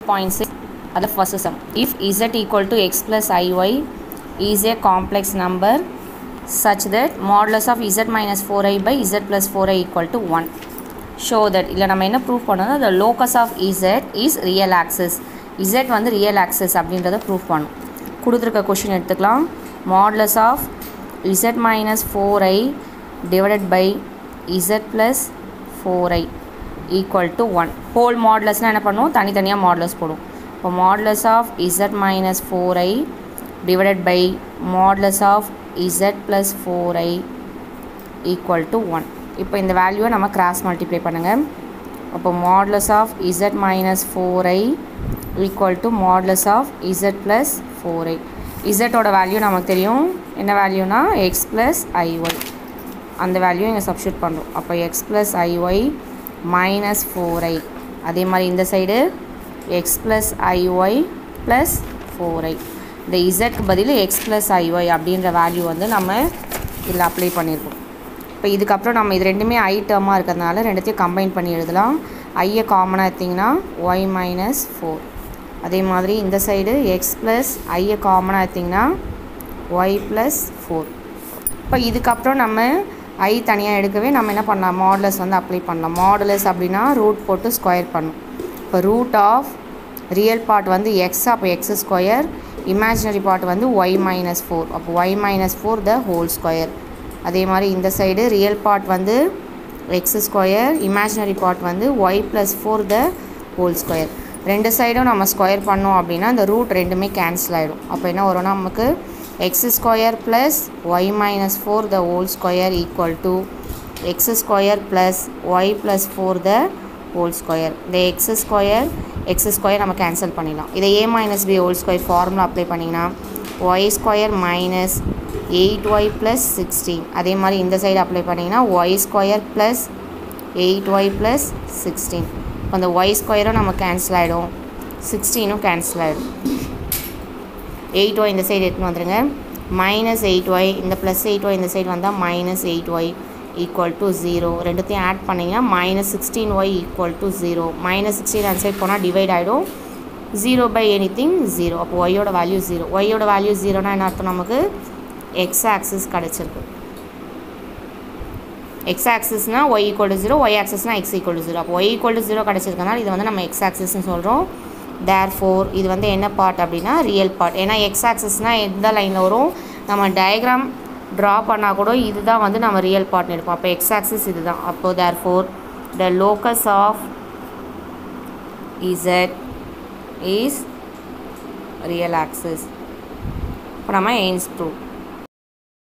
point six அது first sum if Z equal to X plus I Y is a complex number such that modulus of z minus 4i by z plus 4i equal to 1 show that இல்லை நம்ம என்ன prove பண்ணணும் the locus of z is real axis z வந்து real axis அப்படின்றத prove பண்ணும் கொடுத்துருக்க question எடுத்துக்கலாம் modulus of z minus 4i divided by z plus 4i equal to 1 whole modulus என்ன பண்ணுவோம் தனித்தனியாக modulus போடும் இப்போ modulus of z minus 4i divided by modulus of z plus 4i equal to 1 இப்போ இந்த வேல்யூவை நம்ம கிராஸ் மல்டிப்ளை பண்ணுங்கள் அப்போ modulus of z minus four I equal to modulus of z plus four I இசட்டோட value நமக்கு தெரியும் என்ன வேல்யூனா எக்ஸ் ப்ளஸ் ஐஒய் அந்த வேல்யூ இங்கே சப்ஸ்டியூட் பண்ணுறோம் அப்போ X plus I Y minus four I அதே மாதிரி இந்த side X plus I Y plus four I இந்த இசட்க்கு பதில் எக்ஸ் ப்ளஸ் ஐஒய் அப்படின்ற வேல்யூ வந்து நம்ம இதில் அப்ளை பண்ணியிருக்கோம் இப்போ இதுக்கப்புறம் நம்ம இது ரெண்டுமே ஐ டேர்மாக இருக்கிறதுனால ரெண்டுத்தையும் கம்பைன் பண்ணி எழுதலாம் ஐயை காமனாக எடுத்திங்கன்னா ஒய் மைனஸ் ஃபோர் அதே மாதிரி இந்த சைடு எக்ஸ் ப்ளஸ் ஐயை காமனாக எடுத்திங்கன்னா ஒய் ப்ளஸ் ஃபோர் இப்போ இதுக்கப்புறம் நம்ம ஐ தனியாக எடுக்கவே நம்ம என்ன பண்ணலாம் மாடலஸ் வந்து அப்ளை பண்ணலாம் மாடலஸ் அப்படின்னா ரூட் போட்டு ஸ்கொயர் பண்ணும் இப்போ ரூட் ஆஃப் ரியல் பார்ட் வந்து எக்ஸ் அப்போ எக்ஸ் ஸ்கொயர் இமேஜினரி பார்ட் வந்து ஒய் மைனஸ் ஃபோர் அப்போ Y minus four the whole square அதே மாதிரி இந்த சைடு ரியல் பார்ட் வந்து எக்ஸ் ஸ்கொயர் இமேஜினரி பார்ட் வந்து Y plus four the whole square ரெண்டு சைடும் நம்ம ஸ்கொயர் பண்ணோம் அப்படின்னா இந்த ரூட் ரெண்டுமே கேன்சல் ஆகிடும் அப்போ என்ன வரும்னா நமக்கு X square plus Y minus four the whole square equal to X square plus Y plus four the whole square இந்த எக்ஸ் ஸ்கொயர் எக்ஸ் ஸ்கொயர் நம்ம கேன்சல் பண்ணிடலாம் இதை A minus B whole square formula apply பண்ணிங்கன்னா Y square minus eight Y plus sixteen அதே மாதிரி இந்த side apply பண்ணிங்கன்னா Y square plus eight Y plus sixteen இப்போ அந்த ஒய் ஸ்கொயரும் நம்ம கேன்சல் ஆகிடும் சிக்ஸ்டீனும் கேன்சல் ஆகிடும் எயிட் ஒய் இந்த சைடு எடுத்துன்னு வந்துடுங்க மைனஸ் எயிட் ஒய் இந்த ப்ளஸ் எயிட் ஒய் இந்த சைடு வந்தால் minus eight Y equal to zero ரெண்டுத்தையும் ஆட் பண்ணிங்கன்னா minus sixteen Y equal to zero minus sixteen அந்த சைட் போனால் டிவைட் ஆகிடும் zero by anything zero அப்போ ஒய்யோட வேல்யூ ஜீரோ ஒய்யோட வேல்யூ ஜீரோனா என்ன அர்த்தம் நமக்கு எக்ஸ் ஆக்சிஸ் கிடச்சிருக்கு எக்ஸ் ஆக்சிஸ்னால் Y equal to zero Y ஆக்சிஸ்னால் எக்ஸ் ஈக்குவல் டு ஜீரோ அப்போ ஒய் ஈக்குவல் டு ஜீரோ கிடச்சிருக்கனால இது வந்து நம்ம எக்ஸ் ஆக்சிஸ்னு சொல்கிறோம் தேர் ஃபோர் இது வந்து என்ன பார்ட் அப்படின்னா ரியல் பார்ட் ஏன்னா எக்ஸ் ஆக்சிஸ்னால் எந்த லைனில் வரும் நம்ம டயக்ராம் ட்ரா பண்ணால் கூட இதுதான் வந்து நம்ம ரியல் பார்ட்னு எடுப்போம் அப்போ எக்ஸ் ஆக்சிஸ் இது தான் அப்போது therefore the locus of Z is real axis இப்போ நம்ம எயின்ஸ் ப்ரூவ்